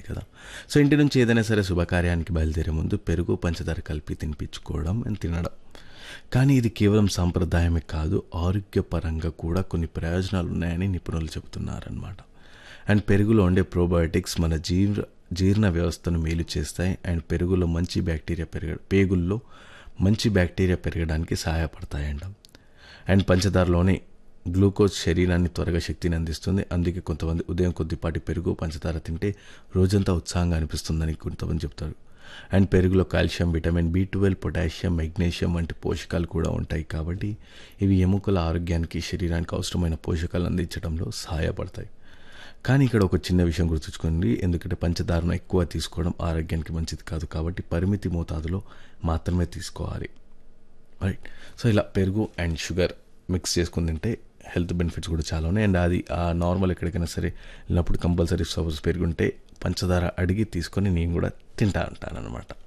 కదా సో ఇంటి నుంచి ఏదైనా సరే శుభకార్యానికి బయలుదేరే ముందు పెరుగు పంచదార కలిపి తినిపించుకోవడం అండ్ తినడం కానీ ఇది కేవలం సాంప్రదాయమే కాదు ఆరోగ్యపరంగా కూడా కొన్ని ప్రయోజనాలు ఉన్నాయని నిపుణులు చెబుతున్నారనమాట అండ్ పెరుగులో ఉండే ప్రోబయోటిక్స్ మన జీర్ణ జీర్ణ వ్యవస్థను మేలు చేస్తాయి అండ్ పెరుగులో మంచి బ్యాక్టీరియా పెరగ పేగుల్లో మంచి బ్యాక్టీరియా పెరగడానికి సహాయపడతాయంట అండ్ పంచదారలోనే గ్లూకోజ్ శరీరాన్ని త్వరగా శక్తిని అందిస్తుంది అందుకే కొంతమంది ఉదయం కొద్దిపాటి పెరుగు పంచదార తింటే రోజంతా ఉత్సాహంగా అనిపిస్తుందని కొంతమంది చెప్తారు అండ్ పెరుగులో calcium vitamin B twelve potassium magnesium వంటి పోషకాలు కూడా ఉంటాయి కాబట్టి ఇవి ఎముకల ఆరోగ్యానికి శరీరానికి అవసరమైన పోషకాలు అందించడంలో సహాయపడతాయి కానీ ఇక్కడ ఒక చిన్న విషయం గుర్తుంచుకోండి ఎందుకంటే పంచదారను ఎక్కువ తీసుకోవడం ఆరోగ్యానికి మంచిది కాదు కాబట్టి పరిమితి మోతాదులో మాత్రమే తీసుకోవాలి రైట్ సో ఇలా పెరుగు అండ్ షుగర్ మిక్స్ చేసుకుని తింటే హెల్త్ బెనిఫిట్స్ కూడా చాలా ఉన్నాయి అండ్ అది ఆ నార్మల్ ఎక్కడికైనా సరే వెళ్ళినప్పుడు కంపల్సరీ సపోజ్ పెరుగుంటే పంచదార అడిగి తీసుకొని నేను కూడా తింటా అంటాను అనమాట